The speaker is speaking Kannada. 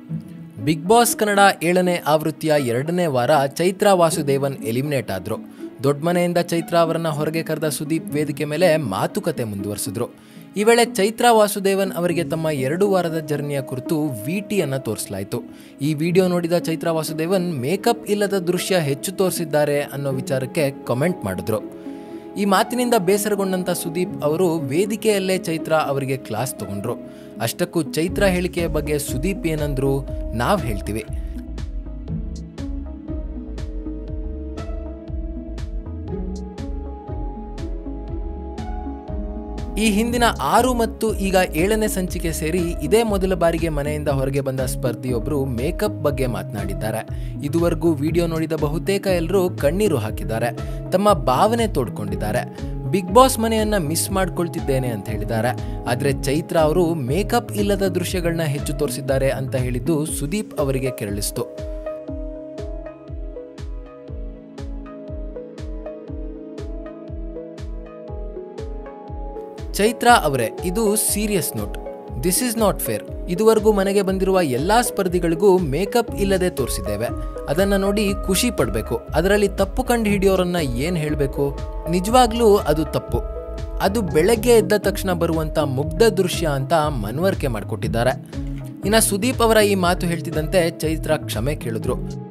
ಬಿಗ್ ಬಾಸ್ ಕನ್ನಡ ಏಳನೇ ಆವೃತ್ತಿಯ ಎರಡನೇ ವಾರ ಚೈತ್ರ ವಾಸುದೇವನ್ ಎಲಿಮಿನೇಟ್ ಆದ್ರು ದೊಡ್ಡ ಮನೆಯಿಂದ ಚೈತ್ರ ಅವರನ್ನ ಹೊರಗೆ ಕರೆದ ಸುದೀಪ್ ವೇದಿಕೆ ಮೇಲೆ ಮಾತುಕತೆ ಮುಂದುವರಿಸಿದ್ರು ಈ ವೇಳೆ ಚೈತ್ರ ವಾಸುದೇವನ್ ಅವರಿಗೆ ತಮ್ಮ ಎರಡು ವಾರದ ಜರ್ನಿಯ ಕುರಿತು ವಿಟಿಯನ್ನು ತೋರಿಸಲಾಯಿತು ಈ ವಿಡಿಯೋ ನೋಡಿದ ಚೈತ್ರ ವಾಸುದೇವನ್ ಮೇಕಪ್ ಇಲ್ಲದ ದೃಶ್ಯ ಹೆಚ್ಚು ತೋರಿಸಿದ್ದಾರೆ ಅನ್ನೋ ವಿಚಾರಕ್ಕೆ ಕಮೆಂಟ್ ಮಾಡಿದ್ರು ಈ ಮಾತಿನಿಂದ ಬೇಸರಗೊಂಡಂತ ಸುದೀಪ್ ಅವರು ವೇದಿಕೆಯಲ್ಲೇ ಚೈತ್ರ ಅವರಿಗೆ ಕ್ಲಾಸ್ ತಗೊಂಡ್ರು ಅಷ್ಟಕ್ಕೂ ಚೈತ್ರ ಹೇಳಿಕೆಯ ಬಗ್ಗೆ ಸುದೀಪ್ ಏನಂದ್ರು ನಾವ್ ಹೇಳ್ತೀವಿ ಈ ಹಿಂದಿನ ಆರು ಮತ್ತು ಈಗ ಏಳನೇ ಸಂಚಿಕೆ ಸೇರಿ ಇದೇ ಮೊದಲ ಬಾರಿಗೆ ಮನೆಯಿಂದ ಹೊರಗೆ ಬಂದ ಸ್ಪರ್ಧಿಯೊಬ್ಬರು ಮೇಕಪ್ ಬಗ್ಗೆ ಮಾತನಾಡಿದ್ದಾರೆ ಇದುವರೆಗೂ ವಿಡಿಯೋ ನೋಡಿದ ಬಹುತೇಕ ಎಲ್ಲರೂ ಕಣ್ಣೀರು ಹಾಕಿದ್ದಾರೆ ತಮ್ಮ ಭಾವನೆ ತೋಡ್ಕೊಂಡಿದ್ದಾರೆ ಬಿಗ್ ಬಾಸ್ ಮನೆಯನ್ನ ಮಿಸ್ ಮಾಡ್ಕೊಳ್ತಿದ್ದೇನೆ ಅಂತ ಹೇಳಿದ್ದಾರೆ ಆದ್ರೆ ಚೈತ್ರ ಅವರು ಮೇಕಪ್ ಇಲ್ಲದ ದೃಶ್ಯಗಳನ್ನ ಹೆಚ್ಚು ತೋರಿಸಿದ್ದಾರೆ ಅಂತ ಹೇಳಿದ್ದು ಸುದೀಪ್ ಅವರಿಗೆ ಕೆರಳಿಸ್ತು ಚೈತ್ರ ಅವರೇ ಇದು serious note this is not fair ಇದುವರೆಗೂ ಮನೆಗೆ ಬಂದಿರುವ ಎಲ್ಲಾ ಸ್ಪರ್ಧಿಗಳಿಗೂ ಮೇಕಪ್ ಇಲ್ಲದೆ ತೋರಿಸಿದ್ದೇವೆ ಅದನ್ನ ನೋಡಿ ಖುಷಿ ಪಡಬೇಕು ಅದರಲ್ಲಿ ತಪ್ಪು ಕಂಡು ಹಿಡಿಯೋರನ್ನ ಏನ್ ಹೇಳಬೇಕು ನಿಜವಾಗ್ಲೂ ಅದು ತಪ್ಪು ಅದು ಬೆಳಗ್ಗೆ ಎದ್ದ ತಕ್ಷಣ ಬರುವಂತ ಮುಗ್ಧ ದೃಶ್ಯ ಅಂತ ಮನವರಿಕೆ ಮಾಡಿಕೊಟ್ಟಿದ್ದಾರೆ ಇನ್ನು ಸುದೀಪ್ ಅವರ ಈ ಮಾತು ಹೇಳ್ತಿದ್ದಂತೆ ಚೈತ್ರ ಕ್ಷಮೆ ಕೇಳಿದ್ರು